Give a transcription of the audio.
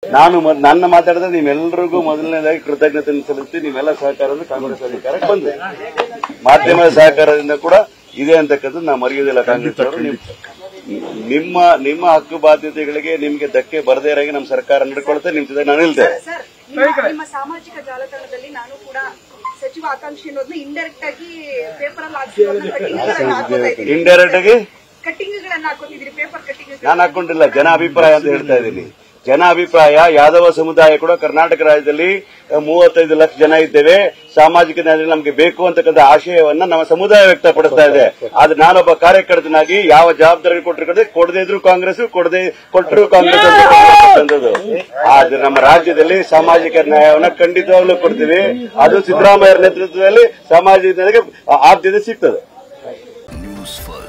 ನಾನು ಮೊದ್- ನನ್ನ ಮಾತಾಡಿದ್ರೆ ನೀವೆಲ್ಲರಿಗೂ ಮೊದಲನೇದಾಗಿ ಕೃತಜ್ಞತೆ ಸಲ್ಲಿಸಿ ನೀವೆಲ್ಲ ಸಹಕಾರದ ಕಾಂಗ್ರೆಸ್ ಅಧಿಕಾರಕ್ಕೆ ಬಂದೆ ಮಾಧ್ಯಮದ ಸಹಕಾರದಿಂದ ಕೂಡ ಇದೆ ಅಂತಕ್ಕಂಥದ್ದು ನಾ ಮರೆಯುವುದಿಲ್ಲ ಕಾಂಗ್ರೆಸ್ ಅವರು ನಿಮ್- ನಿಮ್ಮ ನಿಮ್ಮ ಹಕ್ಕು ಬಾಧ್ಯತೆಗಳಿಗೆ ನಿಮ್ಗೆ ಧಕ್ಕೆ ಬರದೇ ಇರಾಗಿ ನಮ್ಮ ಸರ್ಕಾರ ನಡ್ಕೊಳ್ತೇವೆ ನಿಮ್ ಜೊತೆ ನಾನು ಇಲ್ದೆ ಸರ್ ನಿಮ್ಮ ನಿಮ್ಮ ಸಾಮಾಜಿಕ ಜಾಲತಾಣದಲ್ಲಿ ನಾನು ಕೂಡ ಸಚಿವ ಆಕಾಂಕ್ಷಿ ಅನ್ನೋದನ್ನ ಇಂಡೈರೆಕ್ಟ್ ಆಗಿ ಪೇಪರ್ ಅಲ್ಲಿ ಹಾಕ್ಸಿರೋದನ್ನ ಇಂಡೈರೆಕ್ಟ್ ಆಗಿ ಕಟ್ಟಿಂಗ್ಗಳನ್ನ ಹಾಕೋತಿದ್ರಿ ಪೇಪರ್ ಕಟ್ಟಿಂಗ್ ನಾನು ಹಾಕೊಂಡಿಲ್ಲ ಜನ ಅಭಿಪ್ರಾಯ ಅಂತ ಹೇಳ್ತಾ ಇದ್ದೀನಿ ಜನ ಅಭಿಪ್ರಾಯ ಯಾದವ ಸಮುದಾಯ ಕೂಡ ಕರ್ನಾಟಕ ರಾಜ್ಯದಲ್ಲಿ ಅಹ್, ಮೂವತ್ತೈದು ಲಕ್ಷ ಜನ ಇದ್ದೇವೆ ಸಾಮಾಜಿಕ ನ್ಯಾಯದಲ್ಲಿ ನಮಗೆ ಬೇಕು ಅಂತಕ್ಕಂಥ ಆಶಯವನ್ನ ನಮ್ಮ ಸಮುದಾಯ ವ್ಯಕ್ತಪಡಿಸ್ತಾ ಇದೆ ಆದ್ರೆ ನಾನೊಬ್ಬ ಕಾರ್ಯಕರ್ತನಾಗಿ ಯಾವ ಜವಾಬ್ದಾರಿ ಕೊಟ್ಟಿರ್ತದೆ ಕೊಡದೇ ಇದ್ರು ಕಾಂಗ್ರೆಸ್ ಕೊಡದೆ ಕೊಟ್ಟರು ಕಾಂಗ್ರೆಸ್ ಅಂತ ಹೇಳ್ತಕ್ಕಂಥದ್ದು. ಆದ್ರೆ ನಮ್ಮ ರಾಜ್ಯದಲ್ಲಿ ಸಾಮಾಜಿಕ ನ್ಯಾಯವನ್ನ ಖಂಡಿತವಾಗ್ಲೂ ಕೊಡ್ತೀವಿ ಅದು ಸಿದ್ದರಾಮಯ್ಯ ನೇತೃತ್ವದಲ್ಲಿ ಸಾಮಾಜಿಕ ನ್ಯಾಯಕ್ಕೆ ಆದ್ಯತೆ ಸಿಗ್ತದೆ ನ್ಯೂಸ್ ಫಸ್ಟ್